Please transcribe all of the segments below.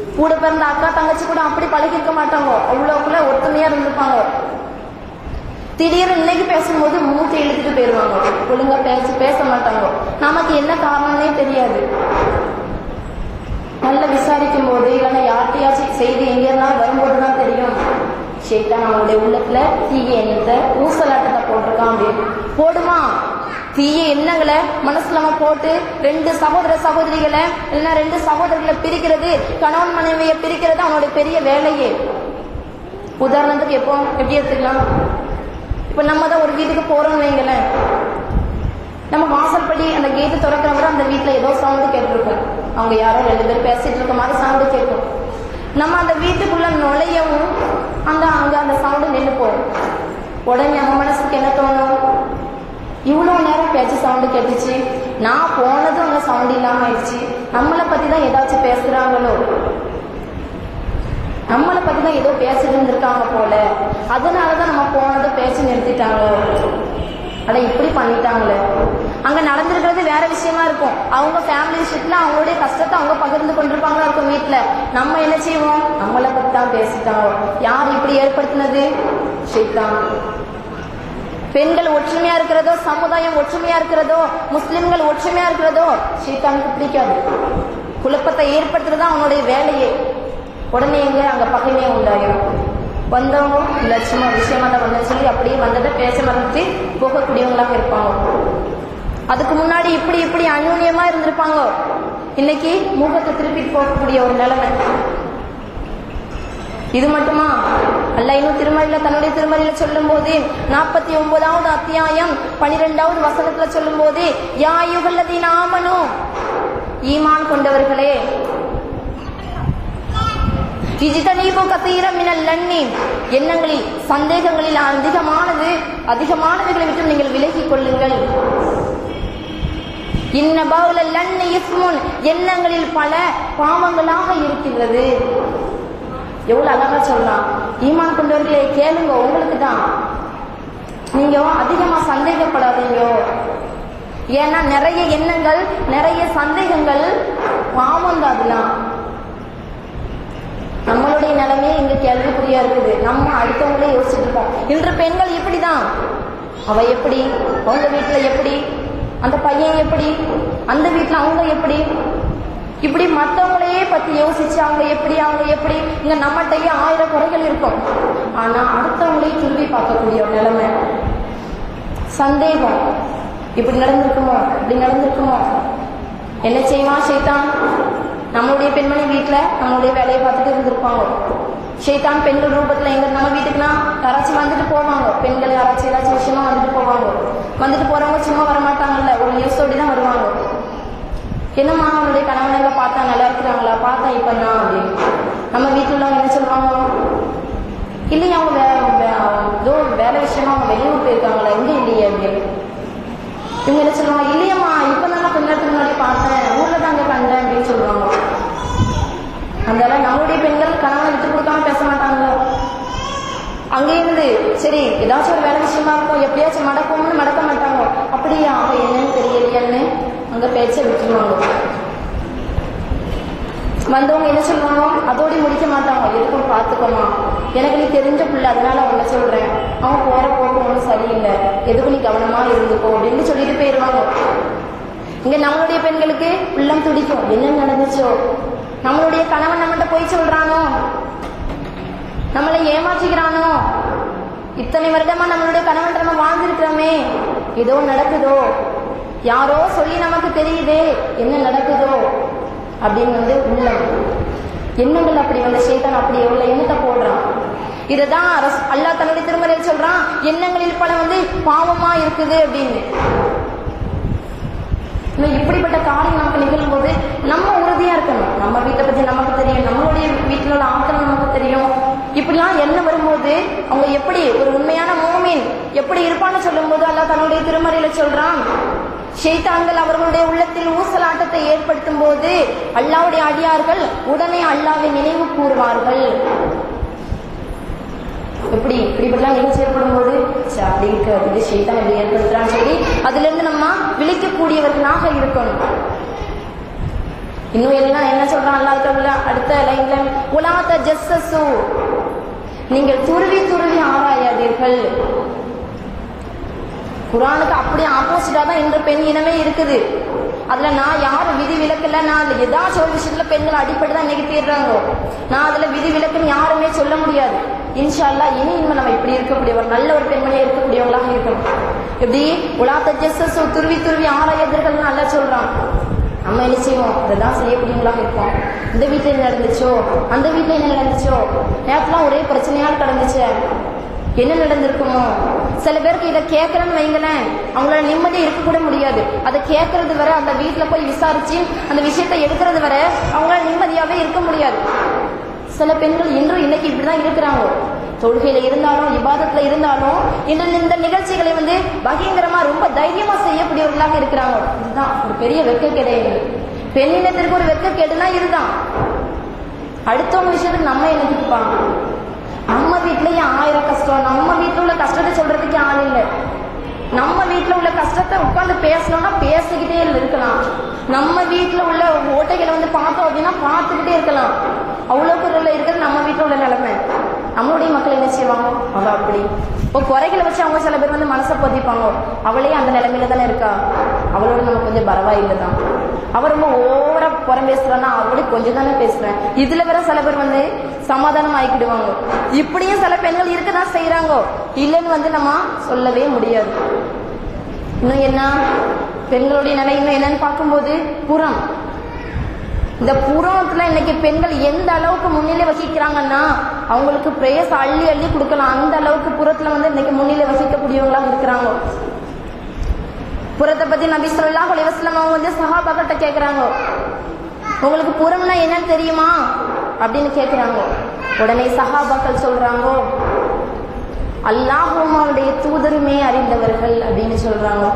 கூட பிறந்த அக்கா தங்கச்சி கூட அப்படி பழகி இருக்க மாட்டாங்க அவ்வளோக்குள்ள ஒத்துமையா இருந்திருப்பாங்க திடீர்னு இன்னைக்கு பேசும்போது மூச்சு இழுத்துட்டு போயிருவாங்க ஒழுங்கா பேச பேச மாட்டாங்க நமக்கு என்ன காரணம்னே தெரியாது நல்லா விசாரிக்கும் போது இல்லைன்னா யார்கிட்டயாச்சும் செய்தி எங்க இருந்தாலும் வரும்போது தான் தெரியும் ஷேட்டான் அவனுடைய உள்ளத்துல தீய எண்ணத்தை ஊசலாட்டத்தை போட்டிருக்கான் அப்படின்னு போடுமா தீய எண்ணங்களை மனசுல அவன் போட்டு ரெண்டு சகோதர சகோதரிகளை இல்லைன்னா ரெண்டு சகோதரர்களை பிரிக்கிறது கணவன் மனைவியை பிரிக்கிறது அவனுடைய பெரிய வேலையே உதாரணத்துக்கு எப்போ எப்படி எடுத்துக்கலாம் இப்ப நம்ம தான் ஒரு வீட்டுக்கு போறோம்னு வைங்களேன் நம்ம வாசல்படி அந்த கேட்டு திறக்கிறவரை அந்த வீட்டுல ஏதோ சவுண்டு கேட்டிருக்கும் அவங்க யாரோ ரெண்டு பேர் பேசிட்டு இருக்க மாதிரி சவுண்டு கேட்கும் நம்ம அந்த வீட்டுக்குள்ள நுழையவும் அந்த அங்க அந்த சவுண்டு நின்று போகும் உடனே நம்ம மனசுக்கு என்ன தோணும் இவ்வளவு நேரம் பேச்சு சவுண்டு கேட்டுச்சு நான் போனதும் அங்க சவுண்ட் இல்லாம ஆயிடுச்சு நம்மளை பத்தி தான் ஏதாச்சும் பேசுறாங்களோ நம்மளை பத்தி தான் ஏதோ பேசிட்டு இருந்திருக்காங்க போல அதனாலதான் நம்ம போனதை பேச்சு நிறுத்திட்டாங்க அட இப்படி பண்ணிட்டாங்களே அங்க நடந்திருக்கிறது வேற விஷயமா இருக்கும் அவங்க ஃபேமிலி விஷயத்துல அவங்களுடைய கஷ்டத்தை அவங்க பகிர்ந்து கொண்டிருப்பாங்களா இருக்கும் வீட்டுல நம்ம என்ன செய்வோம் நம்மளை பத்தி தான் பேசிட்டாங்க யார் இப்படி ஏற்படுத்தினது ஷைத்தான் பெண்கள் ஒற்றுமையா இருக்கிறதோ சமுதாயம் ஒற்றுமையா இருக்கிறதோ முஸ்லிம்கள் ஒற்றுமையா இருக்கிறதோ ஷீத்தானுக்கு பிடிக்காது குழப்பத்தை ஏற்படுத்துறது அவனுடைய வேலையே உடனே எங்க அங்க பகைமையே உண்டாயிரும் வந்தவங்க இல்ல சும்மா விஷயமா தான் வந்தேன்னு சொல்லி அப்படியே வந்ததை பேச மறந்துட்டு போகக்கூடியவங்களாக இருப்பாங்க அதுக்கு முன்னாடி இப்படி இப்படி அந்யூன்யமா இருந்திருப்பாங்க இன்னைக்கு முகத்தை திருப்பிட்டு போகக்கூடிய ஒரு நிலைமை இது மட்டுமா அல்ல இன்னும் திருமலையில தன்னுடைய திருமலையில சொல்லும் போது நாற்பத்தி ஒன்பதாவது அத்தியாயம் பனிரெண்டாவது வசனத்துல சொல்லும் போது யாயுகல்லதி நாமனு ஈமான் கொண்டவர்களே இஜிதனீபு கத்தீர மினல் லன்னி எண்ணங்களில் சந்தேகங்களில் அதிகமானது அதிகமானவைகளை விட்டு நீங்கள் விலகிக் கொள்ளுங்கள் இன்ன பவுல லன்னி இஸ்முன் எண்ணங்களில் பல பாவங்களாக இருக்கின்றது எவ்வளவு அழகா சொல்லலாம் ஈமான் கொண்டவர்களே கேளுங்க உங்களுக்கு தான் நீங்க அதிகமா சந்தேகப்படாதீங்க ஏன்னா நிறைய எண்ணங்கள் நிறைய சந்தேகங்கள் பாவம் தான் அதெல்லாம் நம்மளுடைய நிலைமையே இங்க கேள்விக்குறியா இருக்குது நம்ம அடுத்தவங்களே யோசிச்சுட்டு இருக்கோம் இன்று பெண்கள் இப்படிதான் அவ எப்படி அவங்க வீட்டுல எப்படி அந்த பையன் எப்படி அந்த வீட்டுல அவங்க எப்படி இப்படி மத்தவங்களையே பத்தி யோசிச்சு அவங்க எப்படி அவங்க எப்படி இங்க நம்மகிட்டயே ஆயிரம் குறைகள் இருக்கும் ஆனா அடுத்தவங்களையும் திரும்பி பார்க்கக்கூடிய ஒரு நிலைமை சந்தேகம் இப்படி நடந்திருக்குமோ இப்படி நடந்திருக்குமோ என்ன செய்வான் ஷைத்தான் நம்மளுடைய பெண்மணி வீட்டுல நம்மளுடைய வேலையை பார்த்துட்டு இருந்திருப்பாங்க ஷைத்தான் பெண்கள் ரூபத்துல எங்க நம்ம வீட்டுக்குனா யாராச்சும் வந்துட்டு போவாங்க பெண்கள் யாராச்சும் ஏதாச்சும் விஷயமா வந்துட்டு போவாங்க வந்துட்டு போறவங்க சும்மா வரமாட்டாங்கல்ல ஒரு நியூஸோடி தான் வருவாங்க என்னம்மா அவனுடைய கணவன் எல்லாம் பார்த்தா நல்லா இருக்கிறாங்களா பார்த்தா இப்ப தான் அப்படின்னு நம்ம வீட்டுல உள்ளவங்க என்ன சொல்லுவாங்க இல்லையா அவங்க வே- வே- ஏதோ வேலை விஷயமா அவங்க வெளியூர் போயிருக்காங்களா எங்க இல்லையே அப்படின்னு இவங்க என்ன சொல்லுவாங்க இல்லையம்மா இப்ப தான் கொஞ்ச நேரத்துக்கு முன்னாடி பார்த்தேன் ஊர்ல தாங்க கண்டேன் அப்படின்னு சொல்லுவாங்க அந்த நம்மளுடைய பெண்கள் கணவனை விட்டு கொடுக்காம பேச மாட்டாங்களோ அங்கே இருந்து சரி ஏதாச்சும் ஒரு வேலை விஷயமா இருக்கும் எப்படியாச்சும் மடக்கும்னு மடக்க மாட்டாங்க அப்படியா அவ என்னன்னு தெரியலையான்னு அங்க பேச்ச விட்டுருவாங்க வந்தவங்க என்ன சொல்லுவாங்க அதோட முடிக்க மாட்டாங்க எதுக்கும் பார்த்துக்கோமா எனக்கு நீ தெரிஞ்ச பிள்ளை அதனால அவங்கள சொல்றேன் அவன் போற போக்கு ஒன்றும் சரியில்லை எதுக்கும் நீ கவனமா இருந்துக்கோ அப்படின்னு சொல்லிட்டு போயிடுவாங்க இங்க நம்மளுடைய பெண்களுக்கு உள்ளம் துடிக்கும் என்ன நடந்துச்சோ நம்மளுடைய கணவன் நம்மகிட்ட போய் சொல்றானோ நம்மளை ஏமாற்றிக்கிறானோ இத்தனை வருடமா நம்மளுடைய கணவன் நம்ம வாழ்ந்திருக்கிறோமே ஏதோ நடக்குதோ யாரோ சொல்லி நமக்கு தெரியுதே என்ன நடக்குதோ அப்படின்னு வந்து உள்ளம் எண்ணங்கள் அப்படி வந்து சேத்தான் அப்படி எவ்வளவு எண்ணத்தை போடுறான் இதுதான் ரஸ்- அல்லாஹ் தன்னுடைய திருமறையில் சொல்றான் எண்ணங்களில் பல வந்து பாவமா இருக்குது அப்படின்னு இன்னும் இப்படிப்பட்ட காரியம் நமக்கு நிகழும் போது நம்ம உறுதியா இருக்கணும் நம்ம வீட்டை பத்தி நமக்கு தெரியும் நம்மளுடைய வீட்டில் உள்ள ஆட்கள் நமக்கு தெரியும் இப்படிலாம் என்ன வரும்போது அவங்க எப்படி ஒரு உண்மையான மோமின் எப்படி இருப்பான்னு சொல்லும்போது அல்லாஹ் தன்னுடைய திருமறையில சொல்றான் ஷைத்தான்கள் அவர்களுடைய உள்ளத்தில் ஊசலாட்டத்தை ஏற்படுத்தும் போது அல்லாவுடைய அடியார்கள் உடனே அல்லாவை நினைவு கூறுவார்கள் எப்படி இப்படிப்பட்டலாம் நிகழ்ச்சி ஏற்படும் போது ச்சே, அப்படி இருக்கு அப்படி ஷைத்தான் இப்படி ஏற்படுத்துறான்னு சொல்லி அதுல இருந்து நம்ம விழிக்கக்கூடியவர்களாக இருக்கணும் இன்னும் எல்லாம் என்ன சொல்றான் அல்லாஹ் தஆலா அடுத்த லைன்ல உலா தஜஸ்ஸசு நீங்கள் துருவி துருவி ஆராயாதீர்கள் குரானுக்கு அப்படியே ஆப்போசிட்டா தான் இன்று பெண் இனமே இருக்குது அதுல நான் யாரும் விதி விலக்கல நான் அதுல ஏதாச்சும் ஒரு விஷயத்துல பெண்கள் அடிப்படை தான் இன்னைக்கு தீர்றாங்க நான் அதுல விதி விலக்குன்னு யாருமே சொல்ல முடியாது இன்ஷா அல்லாஹ் இனி இனிமே நம்ம இப்படி இருக்கக்கூடிய ஒரு நல்ல ஒரு பெண்மணியா இருக்கக்கூடியவங்களாக இருக்கணும் எப்படி உலாத்த ஜெஸ்ஸஸ் துருவி துருவி ஆராயதர்கள் நல்லா சொல்றான் நம்ம என்ன செய்வோம் இதெல்லாம் செய்யக்கூடியவங்களாக இருப்போம் இந்த வீட்டுல என்ன நடந்துச்சோ அந்த வீட்டுல என்ன நடந்துச்சோ நேரத்துலாம் ஒரே பிரச்சனையால் கடந்துச்சு என்ன நடந்திருக்குமோ சில பேருக்கு இதை கேட்கறேன்னு வைங்களேன் அவங்களால நிம்மதியா இருக்க கூட முடியாது அதை கேட்கறது வரை அந்த வீட்டுல போய் விசாரிச்சு அந்த விஷயத்தை எடுக்கிறது வரை அவங்களால நிம்மதியாவே இருக்க முடியாது சில பெண்கள் இன்றும் இன்னைக்கு இப்படிதான் இருக்கிறாங்க தொழுகையில இருந்தாலும் இபாதத்துல இருந்தாலும் இன்று இந்த நிகழ்ச்சிகளை வந்து பயங்கரமா ரொம்ப தைரியமா செய்யக்கூடியவர்களாக இருக்கிறாங்க இதுதான் ஒரு பெரிய வெட்கக்கேடு பெண்ணினத்திற்கு ஒரு வெட்கக்கேடுனா இதுதான் அடுத்தவங்க விஷயத்துக்கு நம்ம என்ன திட்டுப்பாங்க நம்ம வீட்லயே ஆயிரம் கஷ்டம் நம்ம வீட்டுல உள்ள கஷ்டத்தை சொல்றதுக்கு ஆள் இல்லை நம்ம வீட்டுல உள்ள கஷ்டத்தை உட்கார்ந்து பேசணும்னா பேசிக்கிட்டே இருக்கலாம் நம்ம வீட்டுல உள்ள ஓட்டைகளை வந்து பார்த்தோம் அப்படின்னா பார்த்துக்கிட்டே இருக்கலாம் அவ்வளவு குரல்ல இருக்கிறது நம்ம வீட்டுல உள்ள நிலைமை நம்மளுடைய மக்கள் என்ன செய்வாங்க அவ அப்படி இப்போ குறைகளை வச்சு அவங்க சில பேர் வந்து மனசை பொதிப்பாங்க அவளே அந்த நிலைமையில தானே இருக்கா அவளோட நம்ம கொஞ்சம் பரவாயில்லை தான் அவ ரொம்ப ஓவரா புறம் பேசுறான்னா அவளே கொஞ்சம் தானே பேசுறேன் இதுல வேற சில பேர் வந்து சமாதானம் ஆக்கிடுவாங்க இப்படியும் சில பெண்கள் இருக்கதான் செய்யறாங்க இல்லைன்னு வந்து நம்ம சொல்லவே முடியாது இன்னும் என்ன பெண்களுடைய நிலை இன்னும் என்னன்னு பார்க்கும்போது புறம் இந்த புறத்துல இன்னைக்கு பெண்கள் எந்த அளவுக்கு முன்னிலை வகிக்கிறாங்கன்னா அவங்களுக்கு பிரேஸ் அள்ளி அள்ளி கொடுக்கலாம் அந்த அளவுக்கு புறத்துல வந்து இன்னைக்கு முன்னிலை வகிக்கக்கூடியவங்களா இருக்கிறாங்க புறத்தை பத்தி நபி ஸல்லல்லாஹு அலைஹி வஸல்லம் அவங்க வந்து சஹாபாக்கிட்ட கேக்குறாங்க உங்களுக்கு புறம்னா என்னன்னு தெரியுமா அப்படின்னு கேக்குறாங்க உடனே சஹாபாக்கள் சொல்றாங்க அல்லாஹும் அவருடைய தூதருமே அறிந்தவர்கள் அப்படின்னு சொல்றாங்க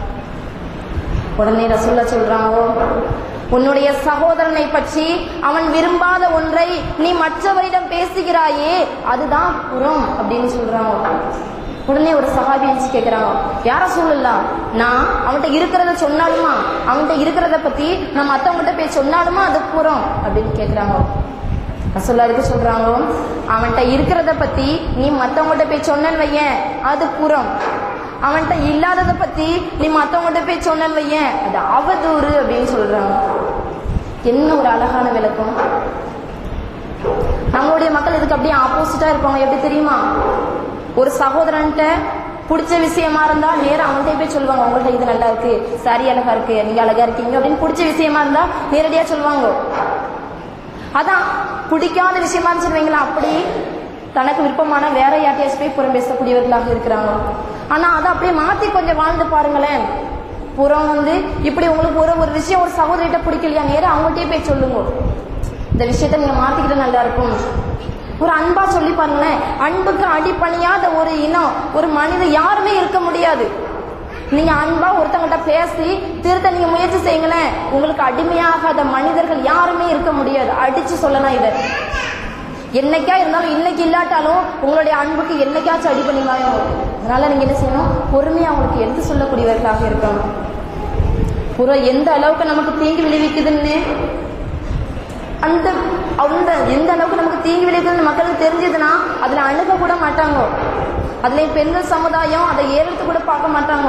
உடனே ரசூல்லா சொல்றாங்க உன்னுடைய சகோதரனை பற்றி அவன் விரும்பாத ஒன்றை நீ மற்றவரிடம் பேசுகிறாயே அதுதான் புறம் அப்படின்னு சொல்றாங்க உடனே ஒரு சஹாபி அனுப்பிச்சு கேக்குறாங்க யார சொல்லலாம் நான் அவன்கிட்ட இருக்கிறத சொன்னாலுமா அவன்கிட்ட இருக்கிறத பத்தி நான் மத்தவங்ககிட்ட போய் சொன்னாலுமா அது புறம் அப்படின்னு கேக்குறாங்க ரசூல்லா இருக்கு சொல்றாங்க அவன்கிட்ட இருக்கிறத பத்தி நீ மத்தவங்ககிட்ட போய் சொன்னன்னு வையேன் அது புறம் அவன்கிட்ட இல்லாதத பத்தி நீ மத்தவங்ககிட்ட போய் சொன்னன்னு வையேன் அது அவதூறு அப்படின்னு சொல்றாங்க என்ன ஒரு அழகான விளக்கம் நம்மளுடைய மக்கள் இதுக்கு அப்படியே ஆப்போசிட்டா இருப்பாங்க எப்படி தெரியுமா ஒரு சகோதரன்ட்ட பிடிச்ச விஷயமா இருந்தா நேரா அவன்கிட்ட போய் சொல்லுவாங்க உங்கள்ட்ட இது நல்லா இருக்கு சரி அழகா இருக்கு நீங்க அழகா இருக்கீங்க அப்படின்னு பிடிச்ச விஷயமா இருந்தா நேரடியா சொல்லுவாங்க அதான் பிடிக்காத விஷயமா இருந்துச்சுன்னு வைங்களேன் அப்படி தனக்கு விருப்பமான வேற யார்ட்டையாச்சும் போய் புறம் பேசக்கூடியவர்களாக இருக்கிறாங்க ஆனா அதை அப்படியே மாத்தி கொஞ்சம் வாழ்ந்து பாருங்களேன் புறம் வந்து இப்படி உங்களுக்கு ஒரு ஒரு விஷயம் ஒரு சகோதரிட்ட பிடிக்கலையா நேரம் அவங்ககிட்டயே போய் சொல்லுங்க இந்த விஷயத்த நீங்க மாத்திக்கிட்டு நல்லா இருக்கும் ஒரு அன்பா சொல்லி பாருங்களேன் அன்புக்கு அடிப்பணியாத ஒரு இனம் ஒரு மனிதன் யாருமே இருக்க முடியாது நீங்க அன்பா ஒருத்தவங்கள்ட்ட பேசி திருத்த நீங்க முயற்சி செய்யுங்களேன் உங்களுக்கு அடிமையாகாத மனிதர்கள் யாருமே இருக்க முடியாது அடிச்சு சொல்லலாம் இதை என்னைக்கா இருந்தாலும் இன்னைக்கு இல்லாட்டாலும் உங்களுடைய அன்புக்கு என்னைக்காச்சும் அடி பண்ணிவாங்க அதனால நீங்க என்ன செய்யணும் பொறுமையா அவங்களுக்கு எடுத்து சொல்லக்கூடியவர்களாக இருக்கணும் புறம் எந்த அளவுக்கு நமக்கு தீங்கு விளைவிக்குதுன்னு அந்த அந்த எந்த அளவுக்கு நமக்கு தீங்கு விளைவிக்குதுன்னு மக்களுக்கு தெரிஞ்சதுன்னா அதுல அணுக கூட மாட்டாங்க அதுல பெண்கள் சமுதாயம் அதை ஏறெடுத்து கூட பார்க்க மாட்டாங்க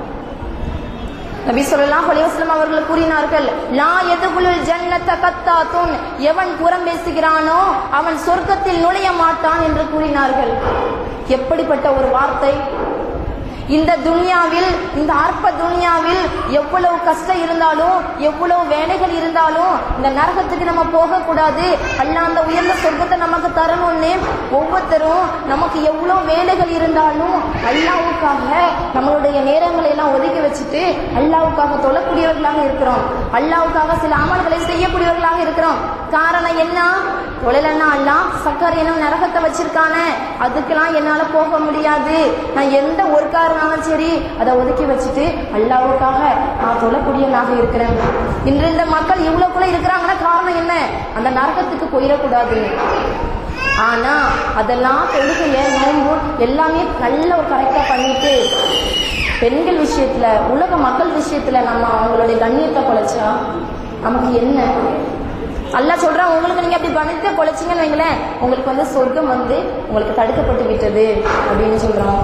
நபி ஸல்லல்லாஹு அலைஹி வஸல்லம் அவர்கள் கூறினார்கள் லா யதுகுலுல் ஜன்னத கத்தாத்துன் எவன் புறம் பேசுகிறானோ அவன் சொர்க்கத்தில் நுழைய மாட்டான் என்று கூறினார்கள் எப்படிப்பட்ட ஒரு வார்த்தை இந்த துனியாவில் இந்த அற்ப துனியாவில் எவ்வளவு கஷ்டம் இருந்தாலும் எவ்வளவு வேலைகள் இருந்தாலும் இந்த நரகத்துக்கு நம்ம போக கூடாது அல்ல அந்த உயர்ந்த சொர்க்கத்தை நமக்கு தரணும்னு ஒவ்வொருத்தரும் நமக்கு எவ்வளவு வேலைகள் இருந்தாலும் அல்லாவுக்காக நம்மளுடைய நேரங்களை எல்லாம் ஒதுக்கி வச்சுட்டு அல்லாவுக்காக தொழக்கூடியவர்களாக இருக்கிறோம் அல்லாவுக்காக சில அமல்களை செய்யக்கூடியவர்களாக இருக்கிறோம் காரணம் என்ன தொழிலன்னா அல்லா சக்கர் எனும் நரகத்தை வச்சிருக்கானே அதுக்கெல்லாம் என்னால போக முடியாது நான் எந்த ஒர்க்கா இருந்தாலும் சரி அதை ஒதுக்கி வச்சுட்டு அல்லாவுக்காக நான் தொழக்கூடியவனாக இருக்கிறேன் இன்று இந்த மக்கள் இவ்வளவுக்குள்ள இருக்கிறாங்கன்னா காரணம் என்ன அந்த நரகத்துக்கு போயிடக்கூடாது ஆனா அதெல்லாம் தொழுகைய நோன்பு எல்லாமே நல்ல ஒரு கரெக்டா பண்ணிட்டு பெண்கள் விஷயத்துல உலக மக்கள் விஷயத்துல நம்ம அவங்களுடைய கண்ணியத்தை குலைச்சா நமக்கு என்ன அல்லாஹ் சொல்றான் உங்களுக்கு நீங்க அப்படி கணித்து கொலைச்சிங்கன்னு வைங்களேன் உங்களுக்கு வந்து சொர்க்கம் வந்து உங்களுக்கு தடுக்கப்பட்டு விட்டது அப்படின்னு சொல்றான்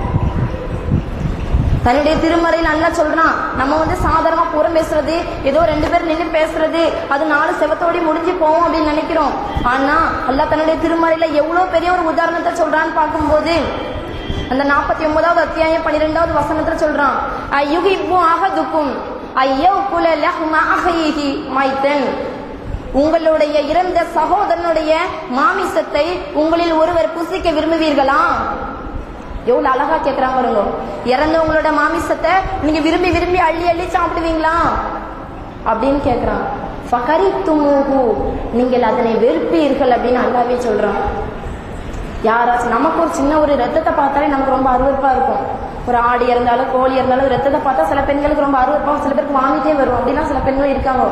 தன்னுடைய திருமறையில் நல்லா சொல்றான் நம்ம வந்து சாதாரணமா புறம் பேசுறது ஏதோ ரெண்டு பேர் நின்று பேசுறது அது நாலு செவத்தோடி முடிஞ்சு போவோம் அப்படின்னு நினைக்கிறோம் ஆனா அல்லாஹ் தன்னுடைய திருமறையில எவ்வளவு பெரிய ஒரு உதாரணத்தை சொல்றான்னு பார்க்கும்போது அந்த நாற்பத்தி ஒன்பதாவது அத்தியாயம் பன்னிரெண்டாவது வசனத்துல சொல்றான் ஐயுகிப்பு அகதுக்கும் ஐயோ குல லஹ்ம அஹைஹி மைத்தன் உங்களுடைய இறந்த சகோதரனுடைய மாமிசத்தை உங்களில் ஒருவர் புசிக்க விரும்புவீர்களா எவ்வளவு அழகா கேக்குறாங்க பாருங்க இறந்தவங்களோட மாமிசத்தை நீங்க விரும்பி விரும்பி அள்ளி அள்ளி சாப்பிடுவீங்களா அப்படின்னு கேக்குறான் ஃபகரி துமுகு நீங்கள் அதனை வெறுப்பீர்கள் அப்படின்னு அல்லாவே சொல்றான் யாராச்சும் நமக்கு ஒரு சின்ன ஒரு ரத்தத்தை பார்த்தாலே நமக்கு ரொம்ப அருவருப்பா இருக்கும் ஒரு ஆடு இறந்தாலும் கோழி இறந்தாலும் ரத்தத்தை பார்த்தா சில பெண்களுக்கு ரொம்ப அருவருப்பா சில பேருக்கு வாங்கிட்டே வரும் அப்படின்னா சில பெண்கள் இருக்காங்க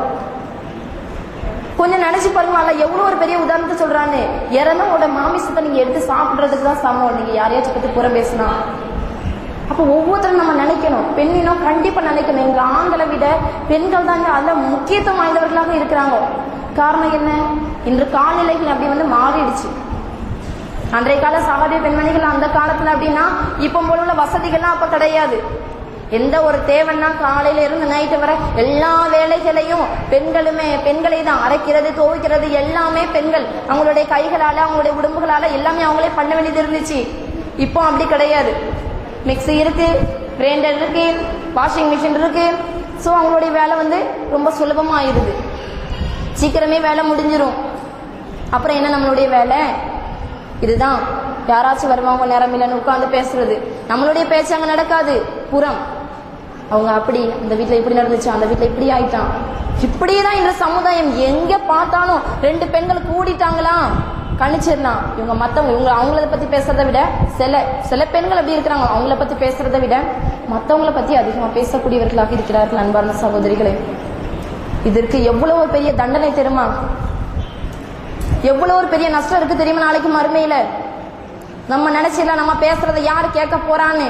கொஞ்சம் நினைச்சு பாருங்க அல்ல எவ்வளவு ஒரு பெரிய உதாரணத்தை சொல்றான்னு இறந்தவங்களோட மாமிசத்தை நீங்க எடுத்து சாப்பிடுறதுக்கு தான் சமம் நீங்க யாரையாச்சும் பத்தி புறம் பேசினா அப்ப ஒவ்வொருத்தரும் நம்ம நினைக்கணும் பெண்ணினம் கண்டிப்பா நினைக்கணும் எங்க ஆண்களை விட பெண்கள் தான் அதுல முக்கியத்துவம் வாய்ந்தவர்களாக இருக்கிறாங்க காரணம் என்ன இன்று காலநிலைகள் அப்படி வந்து மாறிடுச்சு அன்றைய கால சகாபிய பெண்மணிகள் அந்த காலத்துல அப்படின்னா இப்ப போல உள்ள வசதிகள்லாம் அப்ப கிடையாது எந்த ஒரு தேவைன்னா காலையில இருந்து நைட்டு வரை எல்லா வேலைகளையும் பெண்களுமே பெண்களை தான் அரைக்கிறது துவைக்கிறது எல்லாமே பெண்கள் அவங்களுடைய கைகளால அவங்களுடைய உடம்புகளால எல்லாமே அவங்களே பண்ண வேண்டியது இருந்துச்சு இப்போ அப்படி கிடையாது மிக்ஸி இருக்கு கிரைண்டர் இருக்கு வாஷிங் மிஷின் இருக்கு ஸோ அவங்களுடைய வேலை வந்து ரொம்ப சுலபமாயிருது சீக்கிரமே வேலை முடிஞ்சிரும் அப்புறம் என்ன நம்மளுடைய வேலை இதுதான் யாராச்சும் வருவாங்க நேரம் இல்லைன்னு உட்காந்து பேசுறது நம்மளுடைய பேச்சு அங்க நடக்காது புறம் அவங்க அப்படி அந்த வீட்ல இப்படி நடந்துச்சு அந்த வீட்ல இப்படி ஆயிட்டான் இப்படியேதான் இந்த சமுதாயம் எங்க பார்த்தாலும் ரெண்டு பெண்கள் கூடிட்டாங்களா கணிச்சிடலாம் இவங்க மத்தவங்க இவங்க அவங்கள பத்தி பேசுறதை விட சில சில பெண்கள் அப்படி இருக்கிறாங்க அவங்கள பத்தி பேசுறதை விட மத்தவங்கள பத்தி அதிகமா பேசக்கூடியவர்களாக இருக்கிறார்கள் அன்பார்ந்த சகோதரிகளே இதற்கு எவ்வளவு பெரிய தண்டனை தெரியுமா எவ்வளவு ஒரு பெரிய நஷ்டம் இருக்கு தெரியுமா நாளைக்கு மறுமையில நம்ம நினைச்சிடலாம் நம்ம பேசுறத யாரு கேட்க போறான்னு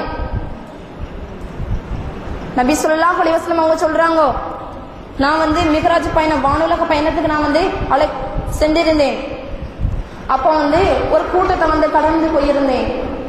நபி ஸல்லல்லாஹு அலைஹி வஸல்லம் அவங்க சொல்றாங்க நான் வந்து மிகராஜ் பயணம் வானுலக பயணத்துக்கு நான் வந்து அழை சென்றிருந்தேன் அப்போ வந்து ஒரு கூட்டத்தை வந்து கடந்து போயிருந்தேன்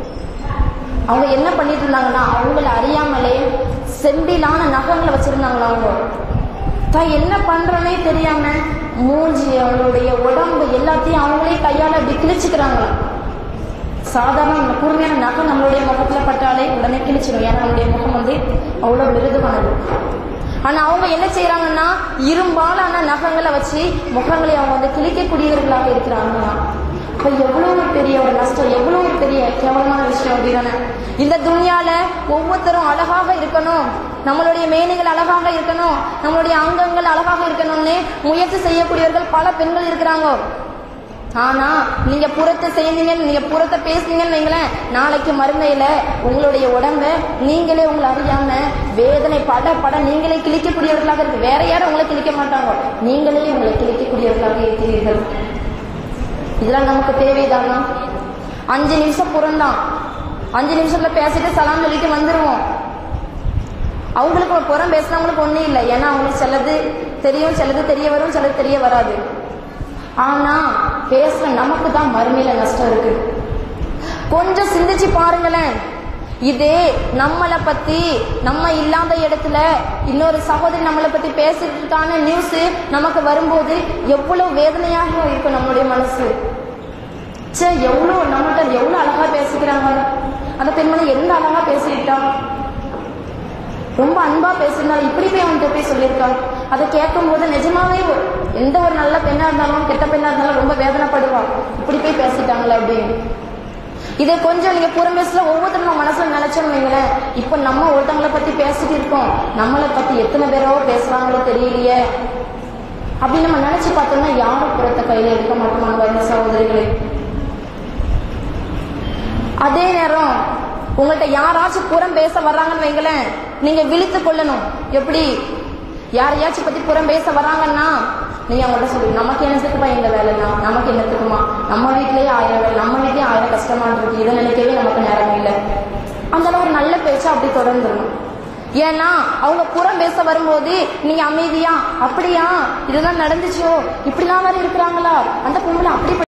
அவங்க என்ன பண்ணிட்டு இருந்தாங்கன்னா அவங்கள அறியாமலே செம்பிலான நகங்களை வச்சிருந்தாங்களா அவங்க தான் என்ன பண்றோன்னே தெரியாம மூஞ்சி அவங்களுடைய உடம்பு எல்லாத்தையும் அவங்களே கையால அப்படி கிழிச்சுக்கிறாங்களாம் சாதாரண இந்த கூர்மையான நகை நம்மளுடைய முகத்துல பட்டாலே உடனே கிழிச்சிடும் ஏன்னா நம்மளுடைய முகம் வந்து அவ்வளவு மிருதுவானது ஆனா அவங்க என்ன செய்யறாங்கன்னா இரும்பாலான நகங்களை வச்சு முகங்களை அவங்க வந்து கிழிக்கக்கூடியவர்களாக இருக்கிறாங்க அப்ப எவ்வளவு ஒரு பெரிய ஒரு நஷ்டம் எவ்வளவு ஒரு பெரிய கேவலமான விஷயம் அப்படிதானே இந்த துனியால ஒவ்வொருத்தரும் அழகாக இருக்கணும் நம்மளுடைய மேனிகள் அழகாக இருக்கணும் நம்மளுடைய அங்கங்கள் அழகாக இருக்கணும்னு முயற்சி செய்யக்கூடியவர்கள் பல பெண்கள் இருக்கிறாங்க ஆனா நீங்க புறத்தை செய்தீங்கன்னு நீங்க புறத்தை பேசுனீங்கன்னு வைங்களேன் நாளைக்கு மறுமையில உங்களுடைய உடம்ப நீங்களே உங்களை அறியாம வேதனை பட பட நீங்களே கிழிக்கக்கூடியவர்களாக இருக்கு வேற யாரும் உங்களை கிழிக்க மாட்டாங்க நீங்களே உங்களை கிழிக்கக்கூடியவர்களாக இருக்கிறீர்கள் இதெல்லாம் நமக்கு தேவைதானா அஞ்சு நிமிஷம் புறந்தான் அஞ்சு நிமிஷத்துல பேசிட்டு சலாம் சொல்லிட்டு வந்துருவோம் அவங்களுக்கு ஒரு புறம் பேசுனவங்களுக்கு ஒண்ணும் இல்லை ஏன்னா அவங்களுக்கு சிலது தெரியும் சிலது தெரிய வரும் சிலது தெரிய வராது ஆனா பேசுற நமக்கு தான் மறுமையில நஷ்டம் இருக்கு கொஞ்சம் சிந்திச்சு பாருங்களேன் இதே நம்மளை பத்தி நம்ம இல்லாத இடத்துல இன்னொரு சகோதரி நம்மளை பத்தி பேசுறதுக்கான நியூஸ் நமக்கு வரும்போது எவ்வளவு வேதனையாக இருக்கும் நம்மளுடைய மனசு சே எவ்வளவு நம்மகிட்ட எவ்வளவு அழகா பேசிக்கிறாங்க அந்த பெண்மணி எந்த அழகா பேசிட்டா ரொம்ப அன்பா பேசியிருந்தா இப்படி போய் அவன்கிட்ட போய் சொல்லியிருக்கா அதை கேட்கும் போது நிஜமாவே ஒரு- எந்த ஒரு நல்ல பெண்ணா இருந்தாலும் கெட்ட பெண்ணா இருந்தாலும் ரொம்ப வேதனைப்படுவா இப்படி போய் பேசிட்டாங்களே அப்படின்னு இதை கொஞ்சம் நீங்க புறம் பேசல ஒவ்வொருத்தரும் நம்ம மனசுல நினைச்சோம்னு வைங்களேன் இப்போ நம்ம ஒருத்தவங்கள பத்தி பேசிட்டு இருக்கோம் நம்மளை பத்தி எத்தனை பேரோ பேசுறாங்களோ தெரியலையே அப்படி நம்ம நினைச்சு பார்த்தோம்னா யாரும் புறத்தை கையில எடுக்க மாட்டோம் வந்த சகோதரிகளே அதே நேரம் உங்கள்ட்ட யாராச்சும் புறம் பேச வர்றாங்கன்னு வைங்களேன் நீங்க விழித்து கொள்ளணும் எப்படி யாரையாச்சும் பத்தி புறம் பேச வர்றாங்கன்னா நீங்க அவங்கள்ட்ட சொல்லுங்க நமக்கு என்னத்துக்குப்பா இந்த வேலைனா நமக்கு என்னத்துக்குமா நம்ம வீட்லயே ஆயிரம் வேலை நம்ம வீட்லயே ஆயிரம் கஷ்டமா இருக்கு இதை நினைக்கவே நமக்கு நேரம் இல்லை அந்த அளவு ஒரு நல்ல பேச்சா அப்படி தொடர்ந்துடணும் ஏன்னா அவங்க புறம் பேச வரும்போது நீங்க அமைதியா அப்படியா இதெல்லாம் நடந்துச்சோ இப்படிலாம் வேற இருக்கிறாங்களா அந்த பொம்பளை அப்படி